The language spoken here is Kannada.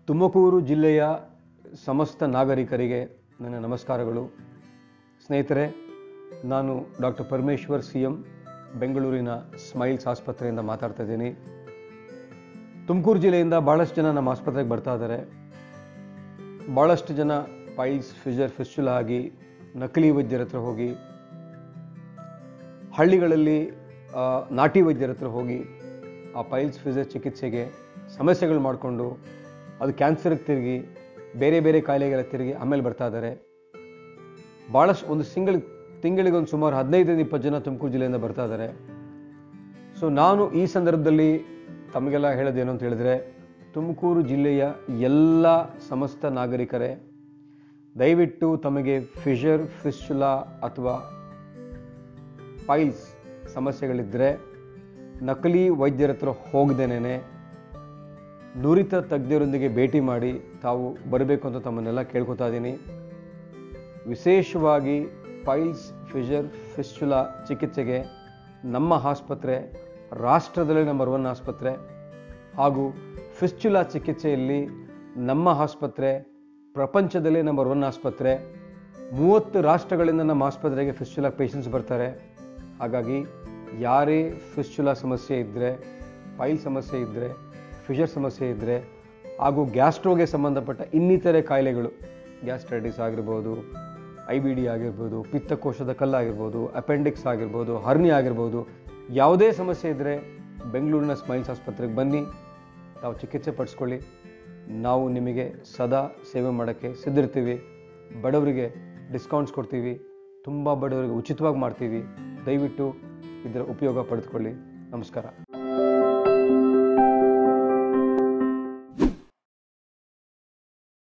ತುಮಕೂರು ಜಿಲ್ಲೆಯ ಸಮಸ್ತ ನಾಗರಿಕರಿಗೆ ನನ್ನ ನಮಸ್ಕಾರಗಳು ಸ್ನೇಹಿತರೆ ನಾನು ಡಾಕ್ಟರ್ ಪರಮೇಶ್ವರ್ ಸಿ ಎಂ ಬೆಂಗಳೂರಿನ ಸ್ಮೈಲ್ಸ್ ಆಸ್ಪತ್ರೆಯಿಂದ ಮಾತಾಡ್ತಾ ಇದ್ದೀನಿ ತುಮಕೂರು ಜಿಲ್ಲೆಯಿಂದ ಭಾಳಷ್ಟು ಜನ ನಮ್ಮ ಆಸ್ಪತ್ರೆಗೆ ಬರ್ತಾ ಇದ್ದಾರೆ ಭಾಳಷ್ಟು ಜನ ಪೈಲ್ಸ್ ಫಿಜರ್ ಫಿಸ್ಟುಲ ಆಗಿ ನಕಲಿ ವೈದ್ಯರ ಹತ್ರ ಹೋಗಿ ಹಳ್ಳಿಗಳಲ್ಲಿ ಆ, ನಾಟಿ ವೈದ್ಯರ ಹತ್ರ ಹೋಗಿ ಆ ಪೈಲ್ಸ್ ಫಿಜರ್ ಚಿಕಿತ್ಸೆಗೆ ಸಮಸ್ಯೆಗಳು ಮಾಡಿಕೊಂಡು ಅದು ಕ್ಯಾನ್ಸರ್ಗೆ ತಿರುಗಿ ಬೇರೆ ಬೇರೆ ಕಾಯಿಲೆಗೆಲ್ಲ ತಿರುಗಿ ಆಮೇಲೆ ಬರ್ತಾ ಇದ್ದಾರೆ ಭಾಳಷ್ಟು ಒಂದು ಸಿಂಗಳ ತಿಂಗಳಿಗೆ ಒಂದು ಸುಮಾರು ಹದಿನೈದರಿಂದ ಇಪ್ಪತ್ತು ಜನ ತುಮಕೂರು ಜಿಲ್ಲೆಯಿಂದ ಬರ್ತಾ ಇದ್ದಾರೆ ಸೊ ನಾನು ಈ ಸಂದರ್ಭದಲ್ಲಿ ತಮಗೆಲ್ಲ ಹೇಳೋದೇನು ಅಂತ ಹೇಳಿದ್ರೆ ತುಮಕೂರು ಜಿಲ್ಲೆಯ ಎಲ್ಲ ಸಮಸ್ತ ನಾಗರಿಕರೇ ದಯವಿಟ್ಟು ತಮಗೆ ಫಿಷರ್ ಫಿಸ್ಟುಲಾ ಅಥವಾ ಪೈಲ್ಸ್ ಸಮಸ್ಯೆಗಳಿದ್ದರೆ ನಕಲಿ ವೈದ್ಯರ ಹತ್ರ ಹೋಗದೇನೆ ನುರಿತ ತಜ್ಞರೊಂದಿಗೆ ಭೇಟಿ ಮಾಡಿ ತಾವು ಬರಬೇಕು ಅಂತ ತಮ್ಮನ್ನೆಲ್ಲ ಕೇಳ್ಕೊತಾ ಇದ್ದೀನಿ ವಿಶೇಷವಾಗಿ ಪೈಲ್ಸ್ ಫಿಷರ್ ಫಿಸ್ಟುಲಾ ಚಿಕಿತ್ಸೆಗೆ ನಮ್ಮ ಆಸ್ಪತ್ರೆ ರಾಷ್ಟ್ರದಲ್ಲೇ ನಂಬರ್ ಒನ್ ಆಸ್ಪತ್ರೆ ಹಾಗೂ ಫಿಸ್ಟುಲಾ ಚಿಕಿತ್ಸೆಯಲ್ಲಿ ನಮ್ಮ ಆಸ್ಪತ್ರೆ ಪ್ರಪಂಚದಲ್ಲೇ ನಂಬರ್ ಒನ್ ಆಸ್ಪತ್ರೆ ಮೂವತ್ತು ರಾಷ್ಟ್ರಗಳಿಂದ ನಮ್ಮ ಆಸ್ಪತ್ರೆಗೆ ಫಿಸ್ಟುಲಾ ಪೇಷಂಟ್ಸ್ ಬರ್ತಾರೆ ಹಾಗಾಗಿ ಯಾರೇ ಫಿಸ್ಟುಲಾ ಸಮಸ್ಯೆ ಇದ್ದರೆ ಪೈಲ್ ಸಮಸ್ಯೆ ಇದ್ದರೆ ಫಿಷರ್ ಸಮಸ್ಯೆ ಇದ್ದರೆ ಹಾಗೂ ಗ್ಯಾಸ್ಟ್ರೋಗೆ ಸಂಬಂಧಪಟ್ಟ ಇನ್ನಿತರೆ ಕಾಯಿಲೆಗಳು ಗ್ಯಾಸ್ಟ್ರೈಟಿಸ್ ಆಗಿರ್ಬೋದು ಐ ಬಿ ಡಿ ಆಗಿರ್ಬೋದು ಪಿತ್ತಕೋಶದ ಕಲ್ಲಾಗಿರ್ಬೋದು ಅಪೆಂಡಿಕ್ಸ್ ಆಗಿರ್ಬೋದು ಹರ್ನಿ ಆಗಿರ್ಬೋದು ಯಾವುದೇ ಸಮಸ್ಯೆ ಇದ್ದರೆ ಬೆಂಗಳೂರಿನ ಸ್ಮೈಲ್ಸ್ ಆಸ್ಪತ್ರೆಗೆ ಬನ್ನಿ ತಾವು ಚಿಕಿತ್ಸೆ ಪಡಿಸ್ಕೊಳ್ಳಿ ನಾವು ನಿಮಗೆ ಸದಾ ಸೇವೆ ಮಾಡೋಕ್ಕೆ ಸಿದ್ಧಿರ್ತೀವಿ ಬಡವರಿಗೆ ಡಿಸ್ಕೌಂಟ್ಸ್ ಕೊಡ್ತೀವಿ ತುಂಬ ಬಡವರಿಗೆ ಉಚಿತವಾಗಿ ಮಾಡ್ತೀವಿ ದಯವಿಟ್ಟು ಇದರ ಉಪಯೋಗ ಪಡೆದುಕೊಳ್ಳಿ ನಮಸ್ಕಾರ